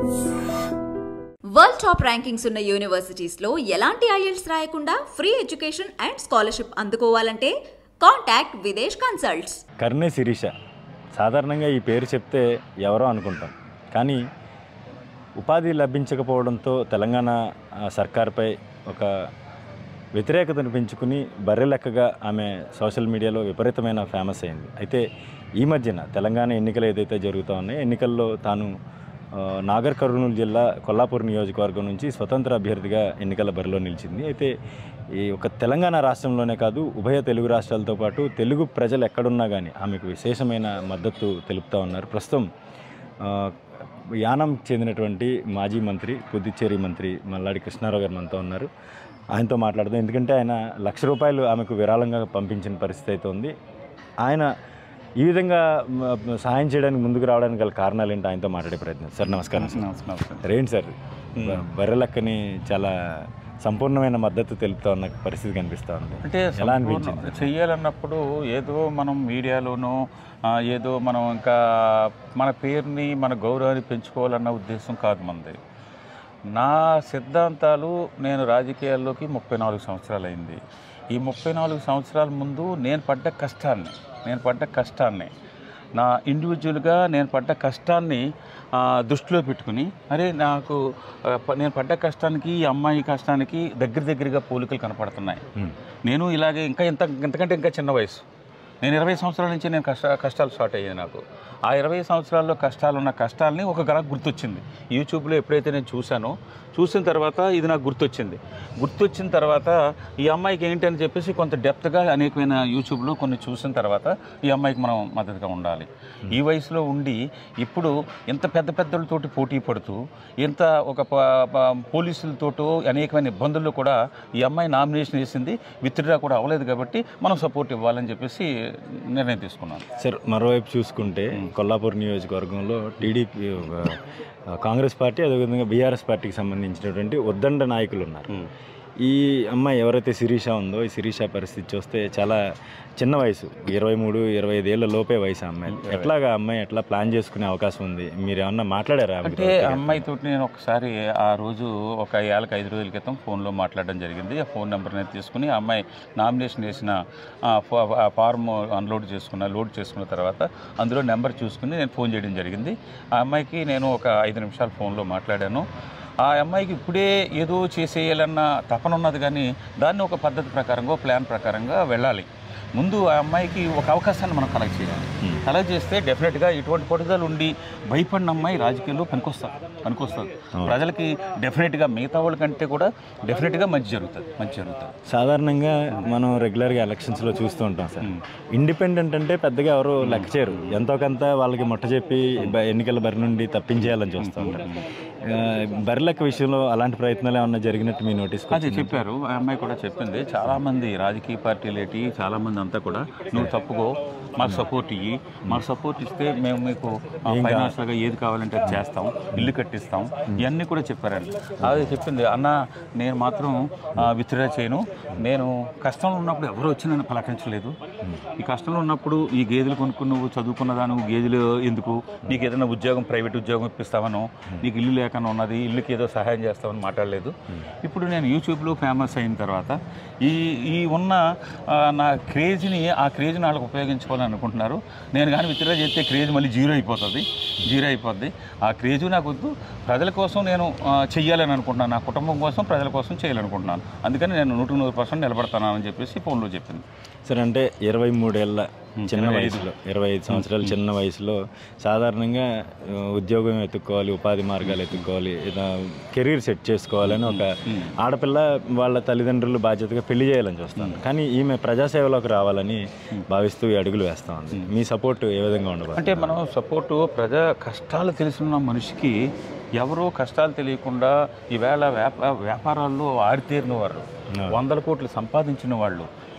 World top rankings ఉన్న universities లో ఎలాంటి ఐఎల్స్ రాయకుండా ఫ్రీ ఎడ్యుకేషన్ అండ్ స్కాలర్షిప్ అందుకోవాలంటే కాంటాక్ట్ విదేశ్ కన్సల్ట్స్ కర్ణే శిరీష సాధారణంగా ఈ పేరు చెప్తే ఎవరో అనుకుంటాం కానీ ఉపాధి లభించకపోవడంతో తెలంగాణ ఆ, సర్కార్పై ఒక వ్యతిరేకతను పెంచుకుని బర్రెలెక్కగా ఆమె సోషల్ మీడియాలో విపరీతమైన ఫేమస్ అయింది అయితే ఈ మధ్యన తెలంగాణ ఎన్నికలు ఏదైతే జరుగుతూ ఉన్నాయో ఎన్నికల్లో తాను ఆ, నాగర్ కర్నూలు జిల్లా కొల్లాపూర్ నియోజకవర్గం నుంచి స్వతంత్ర అభ్యర్థిగా ఎన్నికల బరిలో నిలిచింది అయితే ఈ ఒక తెలంగాణ రాష్ట్రంలోనే కాదు ఉభయ తెలుగు రాష్ట్రాలతో పాటు తెలుగు ప్రజలు ఎక్కడున్నా కానీ ఆమెకు విశేషమైన మద్దతు తెలుపుతూ ఉన్నారు ప్రస్తుతం ఆ, యానం చెందినటువంటి మాజీ మంత్రి పుదుచ్చేరి మంత్రి మల్లాడి కృష్ణారావు గారు మనతో ఉన్నారు ఆయనతో మాట్లాడదాం ఎందుకంటే ఆయన లక్ష రూపాయలు ఆమెకు విరాళంగా పంపించిన పరిస్థితి అయితే ఉంది ఆయన ఈ విధంగా మ, సహాయం చేయడానికి ముందుకు రావడానికి గల కారణాలు ఏంటి ఆయనతో మాట్లాడే ప్రయత్నం సార్ నమస్కారం సార్ నమస్కారం రేంటి సార్ బ- బర్రెలక్కని చాలా సంపూర్ణమైన మద్దతు తెలుపుతా ఉన్న పరిస్థితి కనిపిస్తూ ఉంది అంటే ఎలా సంపూర్ణ- అనిపించింది చెయ్యాలన్నప్పుడు ఏదో మనం మీడియాలోనూ ఆ, ఏదో మనం ఇంకా మన పేరుని మన గౌరవాన్ని పెంచుకోవాలన్న ఉద్దేశం కాదు మనది నా సిద్ధాంతాలు నేను రాజకీయాల్లోకి ముప్పై నాలుగు సంవత్సరాలు అయింది ఈ ముప్పై నాలుగు సంవత్సరాల ముందు నేను పడ్డ కష్టాన్ని నేను పడ్డ కష్టాన్ని నా ఇండివిజువల్గా నేను పడ్డ కష్టాన్ని ఆ, దృష్టిలో పెట్టుకుని అరే నాకు ఆ, ప- నేను పడ్డ కష్టానికి ఈ అమ్మాయి కష్టానికి దగ్గర దగ్గరగా పోలికలు కనపడుతున్నాయి ఉమ్. నేను ఇలాగే ఇంకా ఇంత ఇంతకంటే ఇంకా చిన్న వయసు నేను ఇరవై సంవత్సరాల నుంచి నేను కష్ట కష్టాలు స్టార్ట్ అయ్యాయి నాకు ఆ ఇరవై సంవత్సరాల్లో కష్టాలు ఉన్న కష్టాలని ఒక గల గుర్తొచ్చింది యూట్యూబ్లో ఎప్పుడైతే నేను చూశానో చూసిన తర్వాత ఇది నాకు గుర్తొచ్చింది గుర్తొచ్చిన తర్వాత ఈ అమ్మాయికి ఏంటి అని చెప్పేసి కొంత డెప్త్గా అనేకమైన యూట్యూబ్లో కొన్ని చూసిన తర్వాత ఈ అమ్మాయికి మనం మద్దతుగా ఉండాలి ఈ వయసులో ఉండి ఇప్పుడు ఇంత పెద్ద పెద్దలతోటి పోటీ పడుతూ ఇంత ఒక ప- ప- పోలీసులతోటో అనేకమైన ఇబ్బందుల్లో కూడా ఈ అమ్మాయి నామినేషన్ వేసింది విత్డ్రా కూడా అవ్వలేదు కాబట్టి మనం సపోర్ట్ ఇవ్వాలని చెప్పేసి నిర్ణయం తీసుకున్నాను సార్ మరోవైపు చూసుకుంటే కొల్లాపూర్ నియోజకవర్గంలో టీడీపీ ఒక, ఆ, కాంగ్రెస్ పార్టీ అదేవిధంగా బీఆర్ఎస్ పార్టీకి సంబంధించినటువంటి ఉద్దండ నాయకులు ఉన్నారు ఈ అమ్మాయి ఎవరైతే శిరీష ఉందో ఈ శిరీష పరిస్థితి చూస్తే చాలా చిన్న వయసు ఇరవై మూడు ఇరవై ఐదు ఏళ్ళ లోపే వయసు ఆ అమ్మాయి ఎట్లాగా ఆ అమ్మాయి ఎట్లా ప్లాన్ చేసుకునే అవకాశం ఉంది మీరు ఏమన్నా మాట్లాడారా ఆమెతో? అంటే అమ్మాయితో నేను ఒకసారి ఆ రోజు ఒక ఏళ్ళకి ఐదు రోజుల క్రితం ఫోన్లో మాట్లాడడం జరిగింది ఆ ఫోన్ నెంబర్ నేను తీసుకుని ఆ అమ్మాయి నామినేషన్ వేసిన ఆ ఫా- ఆ ఫార్మ్ అన్లోడ్ చేసుకున్న లోడ్ చేసుకున్న తర్వాత అందులో నెంబర్ చూసుకుని నేను ఫోన్ చేయడం జరిగింది ఆ అమ్మాయికి నేను ఒక ఐదు నిమిషాలు ఫోన్లో మాట్లాడాను ఆ అమ్మాయికి ఇప్పుడే ఏదో చేసేయాలన్న తపన ఉన్నది కానీ దాన్ని ఒక పద్ధతి ప్రకారంగా ప్లాన్ ప్రకారంగా వెళ్ళాలి ముందు ఆ అమ్మాయికి ఒక అవకాశాన్ని మనం కలెక్ట్ చేయాలి కలెక్ట్ చేస్తే డెఫినెట్గా ఇటువంటి పట్టుదల ఉండి భయపడిన అమ్మాయి రాజకీయాల్లో పనికొస్తారు పనికొస్తుంది ప్రజలకి డెఫినెట్గా మిగతా వాళ్ళ కంటే కూడా డెఫినెట్గా మంచి జరుగుతుంది మంచి జరుగుతుంది సాధారణంగా మనం రెగ్యులర్గా ఎలక్షన్స్లో చూస్తూ ఉంటాం సార్ ఇండిపెండెంట్ అంటే పెద్దగా ఎవరు లెక్క చేయరు ఎంతో కొంత వాళ్ళకి ముట్ట చెప్పి బ- ఎన్నికల బరి నుండి తప్పించేయాలని చూస్తూ ఉంటారు ఆ, బరిలెక్క విషయంలో అలాంటి ప్రయత్నాలు ఏమన్నా జరిగినట్టు మీ నోటీస్ అదే చెప్పారు ఆ అమ్మాయి కూడా చెప్పింది చాలామంది రాజకీయ పార్టీలు ఏంటి చాలామంది అంతా కూడా నువ్వు తప్పుకో మాకు సపోర్ట్ ఇయ్యి మాకు సపోర్ట్ ఇస్తే మేము మీకు ఫైనాన్షియల్గా ఏది కావాలంటే అది చేస్తాం ఇల్లు కట్టిస్తాం ఇవన్నీ కూడా చెప్పారండి అదే చెప్పింది అన్న నేను మాత్రం విత్డ్రా చేయను నేను కష్టంలో ఉన్నప్పుడు ఎవరు వచ్చి నన్ను పలకరించలేదు ఈ కష్టంలో ఉన్నప్పుడు ఈ గేదెలు కొనుక్కుని నువ్వు చదువుకున్నదా నువ్వు గేదెలు ఎందుకు నీకు ఏదైనా ఉద్యోగం ప్రైవేట్ ఉద్యోగం ఇప్పిస్తావనో నీకు ఇల్లు లేకుండా ఉన్నది ఇల్లుకి ఏదో సహాయం చేస్తామని మాట్లాడలేదు ఇప్పుడు నేను యూట్యూబ్లో ఫేమస్ అయిన తర్వాత ఈ ఈ ఉన్న ఆ, నా క్రేజ్ని ఆ క్రేజ్ని వాళ్ళకి ఉపయోగించుకోవాలని అనుకుంటున్నారు నేను కానీ విత్డ్రా చేస్తే క్రేజ్ మళ్ళీ జీరో అయిపోతుంది జీరో అయిపోద్ది ఆ క్రేజ్ నాకు వద్దు ప్రజల కోసం నేను ఆ, చెయ్యాలని అనుకుంటున్నాను నా కుటుంబం కోసం ప్రజల కోసం చేయాలనుకుంటున్నాను అందుకని నేను నూటికి నూరు పర్సెంట్ నిలబడతాను అని చెప్పేసి ఫోన్లో చెప్పింది సార్ అంటే ఇరవై మూడేళ్ల చిన్న వయసులో ఇరవై ఐదు సంవత్సరాల చిన్న వయసులో సాధారణంగా ఆ, ఉద్యోగం ఎత్తుక్కోవాలి ఉపాధి మార్గాలు ఎత్తుక్కోవాలి కెరీర్ సెట్ చేసుకోవాలని ఒక ఆడపిల్ల వాళ్ళ తల్లిదండ్రులు బాధ్యతగా పెళ్లి చేయాలని చూస్తాను కానీ ఈమె ప్రజాసేవలోకి రావాలని భావిస్తూ ఈ అడుగులు వేస్తా ఉంది మీ సపోర్ట్ ఏ విధంగా ఉండదు అంటే మనం సపోర్టు ప్రజా కష్టాలు తెలిసిన మనిషికి ఎవరో కష్టాలు తెలియకుండా ఈవేళ వ్యాప వ్యాపారాల్లో ఆరితేరిన వారు వందల కోట్లు సంపాదించిన వాళ్ళు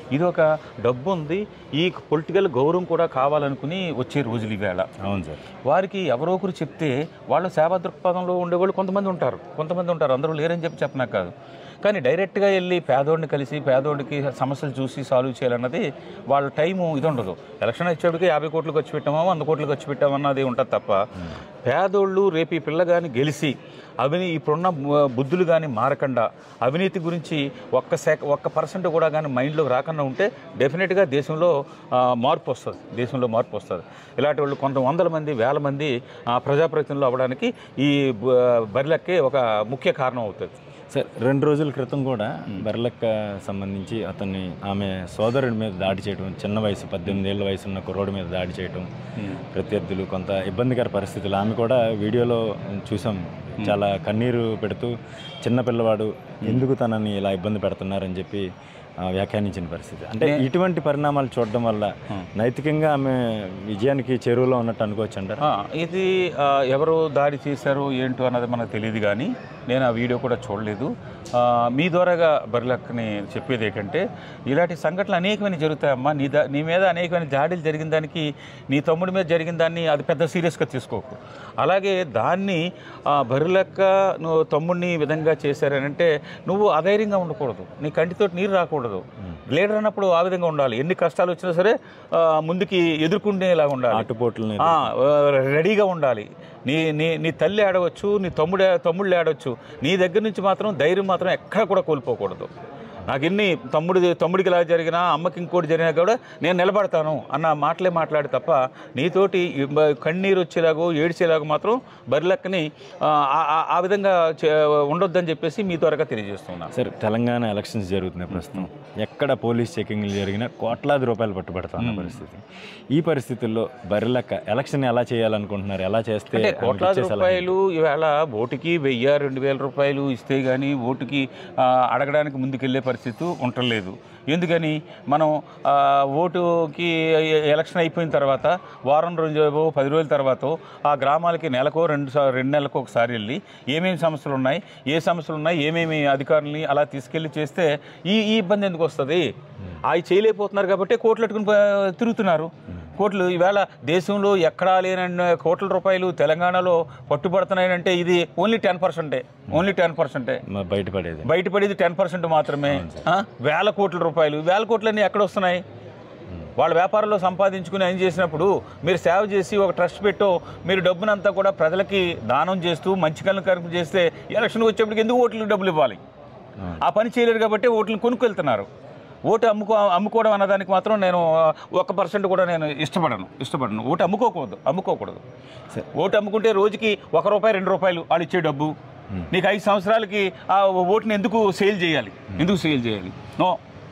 ఇది ఒక డబ్బు ఉంది ఈ పొలిటికల్ గౌరవం కూడా కావాలనుకుని వచ్చే రోజులు ఈవేళ అవును సార్ వారికి ఎవరో ఒకరు చెప్తే వాళ్ళ సేవా దృక్పథంలో ఉండేవాళ్ళు కొంతమంది ఉంటారు కొంతమంది ఉంటారు అందరూ లేరని చెప్పి చెప్పినా కాదు కానీ డైరెక్ట్గా వెళ్ళి పేదోడిని కలిసి పేదోడికి సమస్యలు చూసి సాల్వ్ చేయాలన్నది వాళ్ళ టైము ఇది ఉండదు ఎలక్షన్ వచ్చేటికి యాభై కోట్లు ఖర్చు పెట్టామా వంద కోట్లు ఖర్చు పెట్టామన్నది ఉంటుంది తప్ప పేదోళ్ళు రేపు ఈ పిల్ల కానీ గెలిచి అవినీ ఇప్పుడున్న బు- బుద్ధులు కానీ మారకుండా అవినీతి గురించి ఒక్క సెక ఒక్క పర్సెంట్ కూడా కానీ మైండ్లోకి రాకుండా ఉంటే డెఫినెట్గా దేశంలో ఆ, మార్పు వస్తుంది దేశంలో మార్పు వస్తుంది ఇలాంటి వాళ్ళు కొంత వందల మంది వేల మంది ఆ, ప్రజాప్రతినిధులు అవ్వడానికి ఈ బ- బరిలక్కే ఒక ముఖ్య కారణం అవుతుంది సార్ రెండు రోజుల క్రితం కూడా బెర్లక్క సంబంధించి అతన్ని ఆమె సోదరుడి మీద దాడి చేయడం చిన్న వయసు పద్దెనిమిది ఏళ్ళ వయసు ఉన్న కుర్రోడి మీద దాడి చేయడం ప్రత్యర్థులు కొంత ఇబ్బందికర పరిస్థితులు ఆమె కూడా వీడియోలో చూసాం చాలా కన్నీరు పెడుతూ చిన్న పిల్లవాడు ఎందుకు తనని ఇలా ఇబ్బంది పెడుతున్నారని చెప్పి ఆ, వ్యాఖ్యానించిన పరిస్థితి అంటే ఇటువంటి పరిణామాలు చూడడం వల్ల నైతికంగా ఆమె విజయానికి చెరువులో ఉన్నట్టు అనుకోవచ్చు అంటారు ఆ, ఇది ఆ, ఎవరు దాడి చేశారు ఏంటో అన్నది మనకు తెలియదు కానీ నేను ఆ వీడియో కూడా చూడలేదు ఆ, మీ ద్వారాగా బరిలక్కని చెప్పేది ఏంటంటే ఇలాంటి సంఘటనలు అనేకమైన జరుగుతాయమ్మా నీ దా నీ మీద అనేకమైన దాడులు జరిగిన దానికి నీ తమ్ముడి మీద జరిగిన దాన్ని అది పెద్ద సీరియస్గా తీసుకోకు అలాగే దాన్ని ఆ, బరిలక్క నువ్వు తమ్ముడిని ఈ విధంగా చేశారనంటే నువ్వు అధైర్యంగా ఉండకూడదు నీ కంటితో నీరు రాకూడదు లీడర్ అన్నప్పుడు ఆ విధంగా ఉండాలి ఎన్ని కష్టాలు వచ్చినా సరే ఆ, ముందుకి ఎదుర్కొనేలా ఉండాలి ఆటుపోట్లని ఆ, రెడీగా ఉండాలి నీ నీ నీ తల్లి ఆడవచ్చు నీ తమ్ముడు తమ్ముళ్ళు ఆడవచ్చు నీ దగ్గర నుంచి మాత్రం ధైర్యం మాత్రం ఎక్కడ కూడా కోల్పోకూడదు నాకు ఎన్ని తమ్ముడి తమ్ముడికి ఇలా జరిగినా అమ్మకి ఇంకోటి జరిగినా కూడా నేను నిలబడతాను అన్న మాటలే మాట్లాడి తప్ప నీతోటి ఈ బ- కన్నీరు వచ్చేలాగో ఏడ్చేలాగో మాత్రం బరిలక్కని ఆ, ఆ- ఆ- ఆ విధంగా చే- ఉండొద్దని చెప్పేసి మీ త్వరగా తెలియజేస్తున్నాను సార్ తెలంగాణ ఎలక్షన్స్ జరుగుతున్నాయి ప్రస్తుతం ఎక్కడ పోలీస్ చెకింగ్లు జరిగినా కోట్లాది రూపాయలు పట్టుబడుతున్న పరిస్థితి ఈ పరిస్థితుల్లో బరిలక్క ఎలక్షన్ ఎలా చేయాలనుకుంటున్నారు ఎలా చేస్తే అంటే ఆమెకి కోట్లాది ఇచ్చే సలహా రూపాయలు ఈవేళ ఓటుకి వెయ్యి రెండు వేల రూపాయలు ఇస్తే కానీ ఓటుకి ఆ, అడగడానికి ముందుకెళ్ళే పరిస్థితి ఉండలేదు ఎందుకని మనం ఆ, ఓటుకి ఎలక్షన్ అయిపోయిన తర్వాత వారం రోజు పది రోజుల తర్వాత ఆ గ్రామాలకి నెలకో రెండు సా- రెండు నెలలకు ఒకసారి వెళ్ళి ఏమేమి సమస్యలు ఉన్నాయి ఏ సమస్యలు ఉన్నాయి ఏమేమి అధికారులని అలా తీసుకెళ్ళి చేస్తే ఈ ఈ ఇబ్బంది ఎందుకు వస్తుంది అవి చేయలేకపోతున్నారు కాబట్టి కోట్లు పెట్టుకుని ప- తిరుగుతున్నారు కోట్లు ఈవేళ దేశంలో ఎక్కడా లేనన్న కోట్ల రూపాయలు తెలంగాణలో పట్టుబడుతున్నాయంటే ఇది ఓన్లీ టెన్ పర్సెంటే ఓన్లీ టెన్ పర్సెంటే మ- బయటపడేది బయటపడేది టెన్ పర్సెంట్ మాత్రమే ఆ? వేల కోట్ల రూపాయలు వేల కోట్లన్నీ ఎక్కడ వస్తున్నాయి వాళ్ళ వ్యాపారంలో సంపాదించుకుని ఏం చేసినప్పుడు మీరు సేవ చేసి ఒక ట్రస్ట్ పెట్టో మీరు డబ్బునంతా కూడా ప్రజలకి దానం చేస్తూ మంచి కళ్ళు కరుపు చేస్తే ఎలక్షన్కి వచ్చేప్పటికి ఎందుకు ఓట్లకు డబ్బులు ఇవ్వాలి అవును. ఆ పని చేయలేరు కాబట్టి ఓట్లను కొనుక్కెళ్తున్నారు ఓటు అమ్ముకో అమ్ముకోవడం అన్నదానికి మాత్రం నేను ఒక్క పర్సెంట్ కూడా నేను ఇష్టపడను ఇష్టపడను ఓటు అమ్ముకోకూడదు అమ్ముకోకూడదు ఓటు అమ్ముకుంటే రోజుకి ఒక రూపాయి రెండు రూపాయలు వాళ్ళు ఇచ్చే డబ్బు నీకు ఐదు సంవత్సరాలకి ఆ ఓటుని ఎందుకు సేల్ చేయాలి ఎందుకు సేల్ చేయాలి నో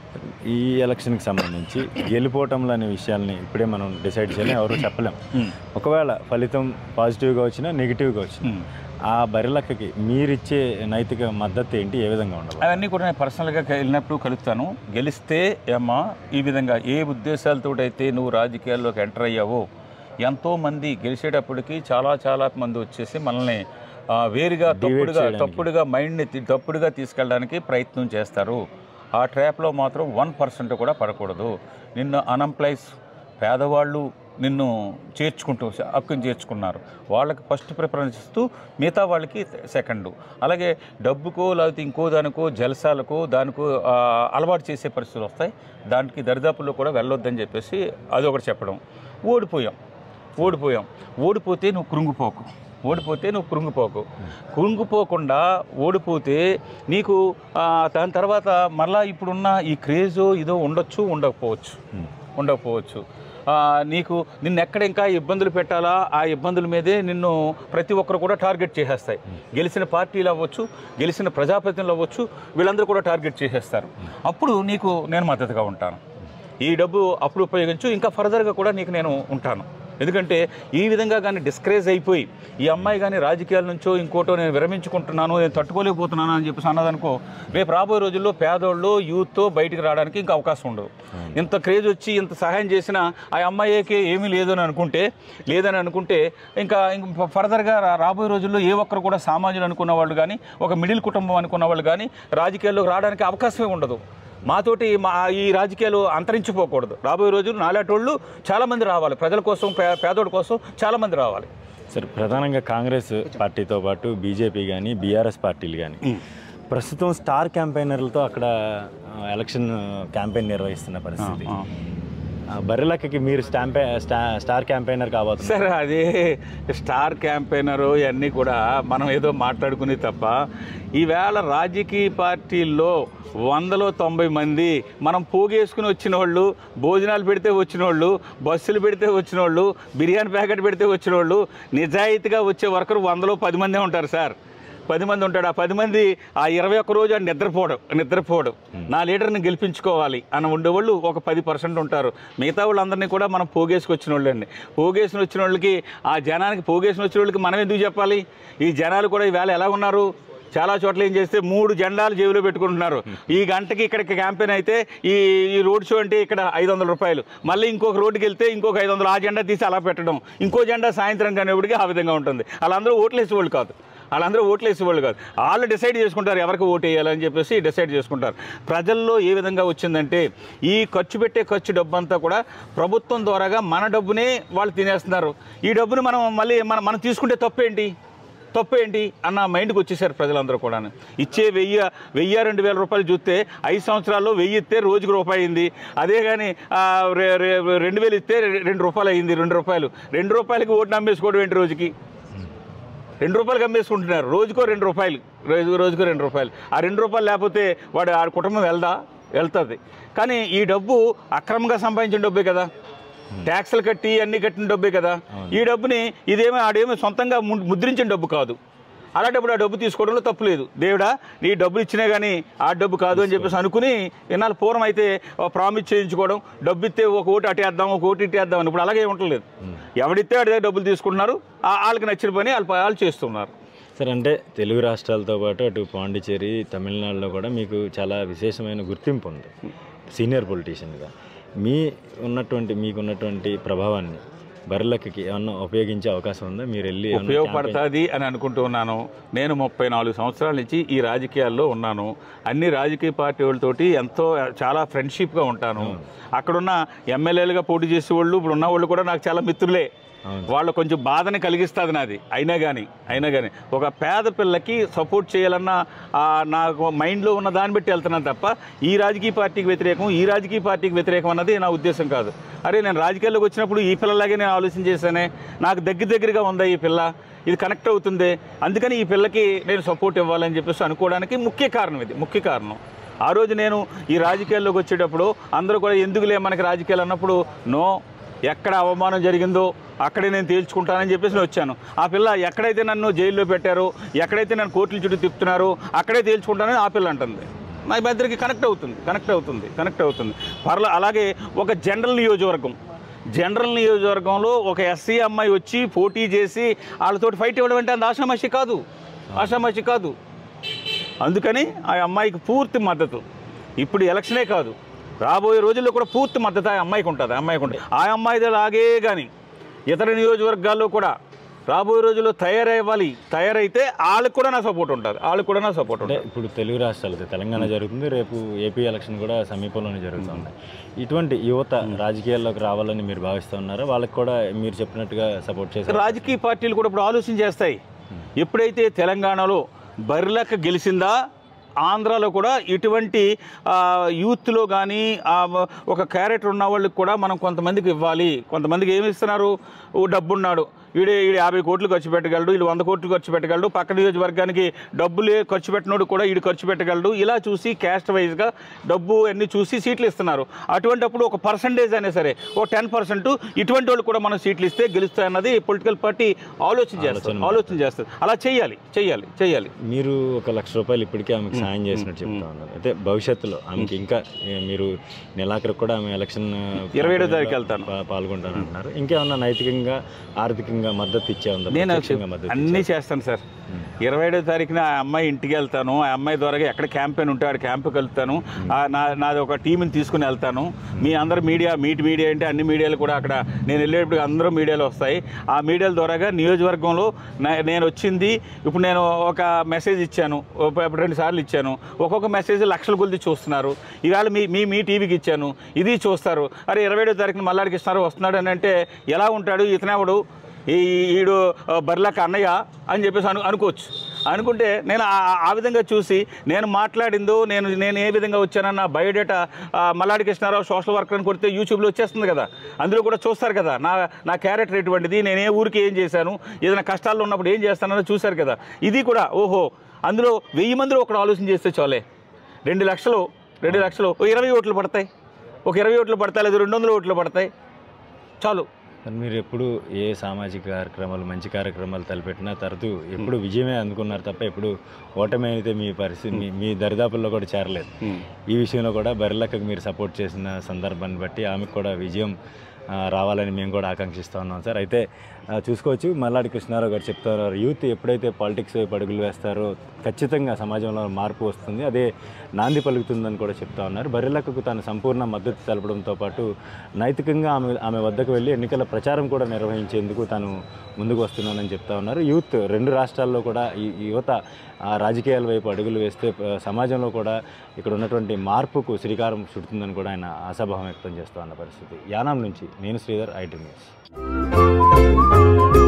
ఈ ఎలక్షన్కి సంబంధించి గెలుపోవటంలో అనే విషయాల్ని ఇప్పుడే మనం డిసైడ్ చేయాలి ఎవరు చెప్పలేం ఒకవేళ ఫలితం పాజిటివ్గా వచ్చినా నెగిటివ్గా వచ్చినా ఆ బరిలక్కకి మీరిచ్చే నైతిక మద్దతు ఏంటి ఏ విధంగా ఉండాలి అవన్నీ కూడా నేను పర్సనల్గా వెళ్ళినప్పుడు కలుస్తాను గెలిస్తే అమ్మా ఈ విధంగా ఏ ఉద్దేశాలతో అయితే నువ్వు రాజకీయాల్లోకి ఎంటర్ అయ్యావో ఎంతోమంది గెలిచేటప్పటికి చాలా చాలా మంది వచ్చేసి మనల్ని ఆ, వేరుగా తప్పుడుగా చేయడానికి. తప్పుడుగా మైండ్ని తి- తప్పుడుగా తీసుకెళ్ళడానికి ప్రయత్నం చేస్తారు ఆ ట్రాప్లో మాత్రం వన్ పర్సెంట్ కూడా పడకూడదు నిన్ను అన్ఎంప్లాయ్స్ పేదవాళ్ళు నిన్ను చేర్చుకుంటూ హక్కుని చేర్చుకున్నారు వాళ్ళకి ఫస్ట్ ప్రిఫరెన్స్ ఇస్తూ మిగతా వాళ్ళకి సెకండ్ అలాగే డబ్బుకో లేకపోతే ఇంకో దానికో జలసాలకో దానికో ఆ, అలవాటు చేసే పరిస్థితులు వస్తాయి దానికి దరిదాపుల్లో కూడా వెళ్ళొద్దని చెప్పేసి అదొకటి చెప్పడం ఓడిపోయాం ఓడిపోయాం ఓడిపోతే నువ్వు కృంగిపోకు ఓడిపోతే నువ్వు కృంగిపోకు కృంగిపోకుండా ఓడిపోతే నీకు ఆ, దాని తర్వాత మళ్ళా ఇప్పుడున్న ఈ క్రేజో ఇదో ఉండొచ్చు ఉండకపోవచ్చు ఉండకపోవచ్చు ఆ, నీకు నిన్ను ఎక్కడ ఇంకా ఇబ్బందులు పెట్టాలా ఆ ఇబ్బందుల మీదే నిన్ను ప్రతి ఒక్కరు కూడా టార్గెట్ చేసేస్తాయి గెలిచిన పార్టీలు అవ్వచ్చు గెలిచిన ప్రజాప్రతినిధులు అవ్వచ్చు వీళ్ళందరూ కూడా టార్గెట్ చేసేస్తారు అప్పుడు నీకు నేను మద్దతుగా ఉంటాను ఈ డబ్బు అప్పుడు ఉపయోగించు ఇంకా ఫర్దర్గా కూడా నీకు నేను ఉంటాను ఎందుకంటే ఈ విధంగా కానీ డిస్కరేజ్ అయిపోయి ఈ అమ్మాయి కానీ రాజకీయాల నుంచో ఇంకోటో నేను విరమించుకుంటున్నాను నేను తట్టుకోలేకపోతున్నాను అని చెప్పేసి అన్నదనుకో రేపు రాబోయే రోజుల్లో పేదోళ్ళు యూత్తో బయటికి రావడానికి ఇంకా అవకాశం ఉండదు ఇంత క్రేజ్ వచ్చి ఇంత సహాయం చేసినా ఆ అమ్మాయికి ఏమీ లేదని అనుకుంటే లేదని అనుకుంటే ఇంకా ఇంక ఫర్దర్గా రా- రాబోయే రోజుల్లో ఏ ఒక్కరు కూడా సామాన్యులు అనుకున్న వాళ్ళు కానీ ఒక మిడిల్ కుటుంబం అనుకున్న వాళ్ళు కానీ రాజకీయాల్లోకి రావడానికి అవకాశమే ఉండదు మాతోటి మా ఈ రాజకీయాలు అంతరించిపోకూడదు రాబోయే రోజులు నాలాటోళ్ళు చాలామంది రావాలి ప్రజల కోసం పే- పేదోడి కోసం చాలామంది రావాలి సరే ప్రధానంగా కాంగ్రెస్ పార్టీతో పాటు బీజేపీ కానీ బీఆర్ఎస్ పార్టీలు కానీ ప్రస్తుతం స్టార్ క్యాంపెయినర్లతో అక్కడ ఆ, ఎలక్షన్ క్యాంపెయిన్ నిర్వహిస్తున్న పరిస్థితి ఆ. ఆ, బర్రెలక్కకి మీరు స్టాంపే స్టా స్టార్ క్యాంపెయినర్ కాబోతున్నారు సరే అది స్టార్ క్యాంపెయినరు ఇవన్నీ కూడా మనం ఏదో మాట్లాడుకుని తప్ప ఈవేళ రాజకీయ పార్టీల్లో వందలో తొంభై మంది మనం పోగేసుకుని వచ్చిన వాళ్ళు భోజనాలు పెడితే వచ్చిన వాళ్ళు బస్సులు పెడితే వచ్చిన వాళ్ళు బిర్యానీ ప్యాకెట్ పెడితే వచ్చిన వాళ్ళు నిజాయితీగా వచ్చే వర్కరు వందలో పది మందే ఉంటారు సార్ పది మంది ఉంటాడు ఆ పది మంది ఆ ఇరవై ఒక్క రోజు ఆడు నిద్రపోవడం నిద్రపోవడం నా లీడర్ని గెలిపించుకోవాలి అని ఉండేవాళ్ళు ఒక పది పర్సెంట్ ఉంటారు మిగతా వాళ్ళందరినీ కూడా మనం పోగేసుకొచ్చిన వాళ్ళండి పోగేసుకుని వచ్చిన వాళ్ళకి ఆ జనానికి పోగేసుకుని వచ్చిన వాళ్ళకి మనం ఎందుకు చెప్పాలి ఈ జనాలు కూడా ఈవేళ ఎలా ఉన్నారు చాలా చోట్ల ఏం చేస్తే మూడు జెండాలు జేబులో పెట్టుకుంటున్నారు ఈ గంటకి ఇక్కడికి క్యాంపెయిన్ అయితే ఈ ఈ రోడ్ షో అంటే ఇక్కడ ఐదు వందల రూపాయలు మళ్ళీ ఇంకొక రోడ్డుకి వెళ్తే ఇంకొక ఐదు వందలు ఆ జెండా తీసి అలా పెట్టడం ఇంకో జెండా సాయంత్రం కానిప్పటికీ ఆ విధంగా ఉంటుంది వాళ్ళందరూ ఓట్లు వేసేవాళ్ళు కాదు వాళ్ళందరూ ఓట్లు వేసేవాళ్ళు కాదు వాళ్ళు డిసైడ్ చేసుకుంటారు ఎవరికి ఓటు వేయాలని చెప్పేసి డిసైడ్ చేసుకుంటారు ప్రజల్లో ఏ విధంగా వచ్చిందంటే ఈ ఖర్చు పెట్టే ఖర్చు డబ్బు అంతా కూడా ప్రభుత్వం ద్వారాగా మన డబ్బునే వాళ్ళు తినేస్తున్నారు ఈ డబ్బుని మనం మళ్ళీ మనం మనం తీసుకుంటే తప్పేంటి తప్పేంటి అన్న మైండ్కి వచ్చేసారు ప్రజలందరూ కూడా ఇచ్చే వెయ్యి వెయ్యి రెండు వేల రూపాయలు చూస్తే ఐదు సంవత్సరాల్లో వెయ్యి ఇస్తే రోజుకి రూపాయి అయింది అదే కానీ రెండు వేలు ఇస్తే రెండు రూపాయలు అయింది రెండు రూపాయలు రెండు రూపాయలకి ఓటు నమ్మేసుకోవడం ఏంటి రోజుకి రెండు రూపాయలు అమ్మేసుకుంటున్నారు రోజుకో రెండు రూపాయలు రోజు రోజుకో రెండు రూపాయలు ఆ రెండు రూపాయలు లేకపోతే వాడు ఆ కుటుంబం వెళ్దా వెళ్తుంది కానీ ఈ డబ్బు అక్రమంగా సంపాదించిన డబ్బే కదా ట్యాక్సులు కట్టి అన్ని కట్టిన డబ్బే కదా ఈ డబ్బుని ఇదేమో ఆడేమో సొంతంగా ము- ముద్రించిన డబ్బు కాదు అలాంటప్పుడు ఆ డబ్బు తీసుకోవడంలో తప్పు లేదు దేవుడా నీ డబ్బులు ఇచ్చినా కానీ ఆ డబ్బు కాదు అని చెప్పేసి అనుకుని ఇన్నాళ్ళు పూర్వం అయితే ప్రామిస్ చేయించుకోవడం డబ్బు ఇస్తే ఒక ఓటు అటేద్దాం ఒక ఓటు ఇటేద్దాం అని ఇప్పుడు అలాగే ఉండలేదు ఎవడిస్తే అడిగే డబ్బులు తీసుకుంటున్నారు ఆ- వాళ్ళకి నచ్చిన పని వాళ్ళు వాళ్ళు చేస్తున్నారు సరే అంటే తెలుగు రాష్ట్రాలతో పాటు అటు పాండిచేరి తమిళనాడులో కూడా మీకు చాలా విశేషమైన గుర్తింపు ఉంది సీనియర్ పొలిటీషియన్గా మీ ఉన్నటువంటి మీకు ఉన్నటువంటి ప్రభావాన్ని బర్రెలక్కకి ఏమన్నా ఉపయోగించే అవకాశం ఉందా మీరు వెళ్ళి ఏమన్నా ఉపయోగపడుతుంది అని అనుకుంటున్నాను నేను ముప్పై నాలుగు సంవత్సరాల నుంచి ఈ రాజకీయాల్లో ఉన్నాను అన్ని రాజకీయ పార్టీ వాళ్ళతోటి ఎంతో చాలా ఫ్రెండ్షిప్గా ఉంటాను అక్కడున్న ఎమ్మెల్యేలుగా పోటీ చేసే వాళ్ళు ఇప్పుడు ఉన్న వాళ్ళు కూడా నాకు చాలా మిత్రులే అవును. వాళ్ళు కొంచెం బాధని కలిగిస్తుంది నాది అయినా కానీ అయినా కానీ ఒక పేద పిల్లకి సపోర్ట్ చేయాలన్న ఆ, నాకు మైండ్లో ఉన్న దాన్ని బట్టి వెళ్తున్నాను తప్ప ఈ రాజకీయ పార్టీకి వ్యతిరేకం ఈ రాజకీయ పార్టీకి వ్యతిరేకం అన్నది నా ఉద్దేశం కాదు అరే నేను రాజకీయాల్లోకి వచ్చినప్పుడు ఈ పిల్లలాగే నేను ఆలోచన చేశానే నాకు దగ్గర దగ్గరగా ఉందా ఈ పిల్ల ఇది కనెక్ట్ అవుతుంది అందుకని ఈ పిల్లకి నేను సపోర్ట్ ఇవ్వాలని చెప్పేసి అనుకోవడానికి ముఖ్య కారణం ఇది ముఖ్య కారణం ఆ రోజు నేను ఈ రాజకీయాల్లోకి వచ్చేటప్పుడు అందరూ కూడా ఎందుకులే మనకి రాజకీయాలు అన్నప్పుడు నో ఎక్కడ అవమానం జరిగిందో అక్కడే నేను తేల్చుకుంటానని చెప్పేసి నేను వచ్చాను ఆ పిల్ల ఎక్కడైతే నన్ను జైల్లో పెట్టారో ఎక్కడైతే నన్ను కోర్టుల చుట్టూ తిప్పుతున్నారో అక్కడే తేల్చుకుంటానని ఆ పిల్ల అంటుంది మా ఇద్దరికి కనెక్ట్ అవుతుంది కనెక్ట్ అవుతుంది కనెక్ట్ అవుతుంది పర్ల అలాగే ఒక జనరల్ నియోజకవర్గం జనరల్ నియోజకవర్గంలో ఒక ఎస్సీ అమ్మాయి వచ్చి పోటీ చేసి వాళ్ళతోటి ఫైట్ ఇవ్వడం అంటే అంత ఆషామాషి కాదు ఆషామాషి కాదు అందుకని ఆ అమ్మాయికి పూర్తి మద్దతు ఇప్పుడు ఎలక్షనే కాదు రాబోయే రోజుల్లో కూడా పూర్తి మద్దతు ఆ అమ్మాయికి ఉంటుంది ఆ అమ్మాయికి ఉంటుంది ఆ అమ్మాయిది అలాగే కానీ ఇతర నియోజకవర్గాల్లో కూడా రాబోయే రోజుల్లో తయారవ్వాలి తయారైతే వాళ్ళకి కూడా నా సపోర్ట్ ఉంటుంది వాళ్ళకి కూడా నా సపోర్ట్ అంటే ఉంటుంది ఇప్పుడు తెలుగు రాష్ట్రాలు తెలంగాణ జరుగుతుంది రేపు ఏపీ ఎలక్షన్ కూడా సమీపంలోనే జరుగుతుంది ఇటువంటి యువత రాజకీయాల్లోకి రావాలని మీరు భావిస్తూ ఉన్నారా వాళ్ళకి కూడా మీరు చెప్పినట్టుగా సపోర్ట్ చేస్తారు రాజకీయ పార్టీలు కూడా ఇప్పుడు ఆలోచన చేస్తాయి ఎప్పుడైతే తెలంగాణలో బర్లక్క గెలిచిందా ఆంధ్రాలో కూడా ఇటువంటి ఆ, యూత్లో కానీ ఆ, ఒక క్యారెక్టర్ ఉన్న వాళ్ళకి కూడా మనం కొంతమందికి ఇవ్వాలి కొంతమందికి ఏమి ఇస్తున్నారు ఓ డబ్బున్నాడు వీడే వీడు యాభై కోట్లు ఖర్చు పెట్టగలడు వీళ్ళు వంద కోట్లు ఖర్చు పెట్టగలడు పక్క నియోజకవర్గానికి డబ్బులే ఖర్చు పెట్టినోడు కూడా వీడు ఖర్చు పెట్టగలడు ఇలా చూసి క్యాస్ట్ వైజ్గా డబ్బు అన్ని చూసి సీట్లు ఇస్తున్నారు అటువంటిప్పుడు ఒక పర్సంటేజ్ అయినా సరే ఓ టెన్ పర్సెంట్ ఇటువంటి వాళ్ళు కూడా మనం సీట్లు ఇస్తే గెలుస్తాయన్నది పొలిటికల్ పార్టీ ఆలోచన చేస్తారు ఆలోచన చేస్తారు అలా చేయాలి చేయాలి చేయాలి మీరు ఒక లక్ష రూపాయలు ఇప్పటికే ఆమెకు సాయం చేసినట్టు చెప్తా ఉన్నారు అయితే భవిష్యత్తులో ఆమెకి ఇంకా ఏ, మీరు నెలాఖరు కూడా ఆమె ఎలక్షన్ ఇరవై ఏడో తారీఖు వెళ్తాను. పా- పాల్గొంటానంటున్నారు ఇంకేమన్నా నైతికంగా ఆర్థికంగా మద్దతు ఇచ్చే ఉందా నేను ప్రత్యక్షంగా మద్దతు అన్నీ చేస్తాను సార్ ఉం. ఇరవై ఏడో తారీఖున ఆ అమ్మాయి ఇంటికి వెళ్తాను ఆ అమ్మాయి ద్వారా ఎక్కడ క్యాంపెయిన్ ఉంటే ఆడ క్యాంపుకి వెళ్తాను ఆ నా నాది ఒక టీంని తీసుకుని వెళ్తాను మీ అందరు మీడియా మీట్ మీడియా అంటే అన్ని మీడియాలు కూడా అక్కడ నేను వెళ్ళేటప్పుడు అందరూ మీడియాలు వస్తాయి ఆ మీడియాల ద్వారాగా నియోజకవర్గంలో నా- నేను వచ్చింది ఇప్పుడు నేను ఒక మెసేజ్ ఇచ్చాను ఒక రెండు సార్లు ఇచ్చాను ఒక్కొక్క మెసేజ్ లక్షల కొద్ది చూస్తున్నారు ఇవాళ మీ మీ మీ టీవీకి ఇచ్చాను ఇది చూస్తారు అరే ఇరవై ఏడో తారీఖున మల్లాడికి ఇస్తున్నారు వస్తున్నాడు అని అంటే ఎలా ఉంటాడు ఇతనేవాడు ఈ ఈడు ఆ, బర్లక అన్నయ్య అని చెప్పేసి అను అనుకోవచ్చు అనుకుంటే నేను ఆ- ఆ విధంగా చూసి నేను మాట్లాడిందో నేను నేను ఏ విధంగా వచ్చానన్న బయోడేటా ఆ, మల్లాడి కృష్ణారావు సోషల్ వర్కర్ అని కొడితే యూట్యూబ్లో వచ్చేస్తుంది కదా అందులో కూడా చూస్తారు కదా నా నా క్యారెక్టర్ ఎటువంటిది నేను ఏ ఊరికి ఏం చేశాను ఏదైనా కష్టాల్లో ఉన్నప్పుడు ఏం చేస్తానో చూశారు కదా ఇది కూడా ఓహో అందులో వెయ్యి మందిలో ఒకడు ఆలోచన చేస్తే చాలే రెండు లక్షలు రెండు లక్షలు ఓ ఇరవై ఓట్లు పడతాయి ఒక ఇరవై ఓట్లు పడతాయి లేదా రెండు వందల ఓట్లు పడతాయి చాలు మరి మీరు ఎప్పుడు ఏ సామాజిక కార్యక్రమాలు మంచి కార్యక్రమాలు తలపెట్టినా తరచూ ఎప్పుడు విజయమే అందుకున్నారు తప్ప ఎప్పుడు ఓటమి అయితే మీ పరిస్థితి మీ మీ దరిదాపుల్లో కూడా చేరలేదు ఈ విషయంలో కూడా బరిలక్కకు మీరు సపోర్ట్ చేసిన సందర్భాన్ని బట్టి ఆమెకు కూడా విజయం ఆ, రావాలని మేము కూడా ఆకాంక్షిస్తూ ఉన్నాం సార్ అయితే ఆ, చూసుకోవచ్చు మల్లాడి కృష్ణారావు గారు చెప్తున్నారు యూత్ ఎప్పుడైతే పాలిటిక్స్ వైపు అడుగులు వేస్తారో ఖచ్చితంగా సమాజంలో మార్పు వస్తుంది అదే నాంది పలుకుతుందని కూడా చెప్తా ఉన్నారు బర్రెలక్కకు తాను సంపూర్ణ మద్దతు తెలపడంతో పాటు నైతికంగా ఆమె ఆమె వద్దకు వెళ్ళి ఎన్నికల ప్రచారం కూడా నిర్వహించేందుకు తాను ముందుకు వస్తున్నానని చెప్తా ఉన్నారు యూత్ రెండు రాష్ట్రాల్లో కూడా ఈ ఈ యువత ఆ రాజకీయాల వైపు అడుగులు వేస్తే ప- సమాజంలో కూడా ఇక్కడ ఉన్నటువంటి మార్పుకు శ్రీకారం చుడుతుందని కూడా ఆయన ఆశాభావం వ్యక్తం చేస్తూ ఉన్న పరిస్థితి యానాం నుంచి నేను శ్రీధర్ ఐటీ న్యూస్